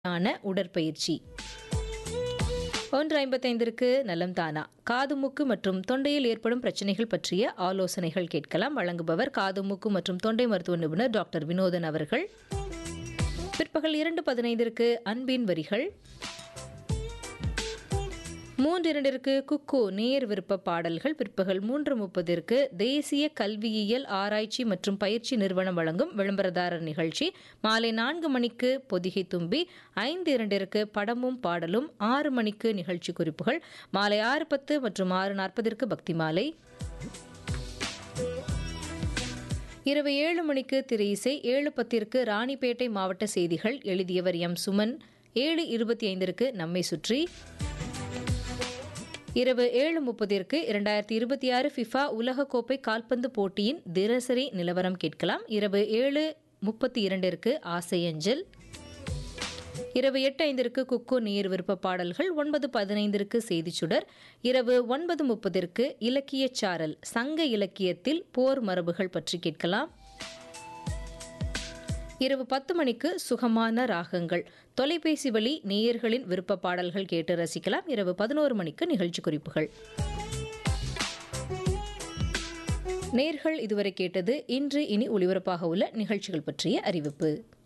ஆன உடற்பயிற்சி ஒன்று ஐம்பத்தைந்திற்கு நலம் தானா காது மூக்கு மற்றும் தொண்டையில் ஏற்படும் பிரச்சனைகள் பற்றிய ஆலோசனைகள் கேட்கலாம் வழங்குபவர் காது மூக்கு மற்றும் தொண்டை மருத்துவ நிபுணர் டாக்டர் வினோதன் அவர்கள் பிற்பகல் இரண்டு பதினைந்திற்கு அன்பின் வரிகள் மூன்று இரண்டிற்கு குக்கு நேர் விருப்ப பாடல்கள் பிற்பகல் மூன்று முப்பதிற்கு தேசிய கல்வியியல் ஆராய்ச்சி மற்றும் பயிற்சி நிறுவனம் வழங்கும் விளம்பரதாரர் நிகழ்ச்சி மாலை நான்கு மணிக்கு பொதிகை தும்பி ஐந்து இரண்டிற்கு படமும் பாடலும் ஆறு மணிக்கு நிகழ்ச்சி குறிப்புகள் மாலை ஆறு பத்து மற்றும் ஆறு நாற்பதிற்கு பக்தி மாலை இரவு ஏழு மணிக்கு திரை இசை ஏழு பத்திற்கு ராணிப்பேட்டை மாவட்ட செய்திகள் எழுதியவர் எம் சுமன் ஏழு இருபத்தி ஐந்திற்கு நம்மை சுற்றி இரவு ஏழு முப்பதிற்கு இரண்டாயிரத்தி இருபத்தி ஆறு ஃபிஃபா உலகக்கோப்பை கால்பந்து போட்டியின் தினசரி நிலவரம் கேட்கலாம் இரவு ஏழு முப்பத்தி இரண்டிற்கு ஆசையஞ்சல் இரவு எட்டு ஐந்திற்கு குக்கு நீர் விருப்ப பாடல்கள் ஒன்பது பதினைந்திற்கு செய்திச்சுடர் இரவு ஒன்பது முப்பதிற்கு இலக்கியச் சாரல் சங்க இலக்கியத்தில் போர் மரபுகள் பற்றி கேட்கலாம் இரவு பத்து மணிக்கு சுகமான ராகங்கள் தொலைபேசி வழி நேயர்களின் விருப்ப பாடல்கள் கேட்டு ரசிக்கலாம் இரவு பதினோரு மணிக்கு நிகழ்ச்சி குறிப்புகள் நேர்கள் இதுவரை கேட்டது இன்று இனி ஒளிபரப்பாக உள்ள நிகழ்ச்சிகள் பற்றிய அறிவிப்பு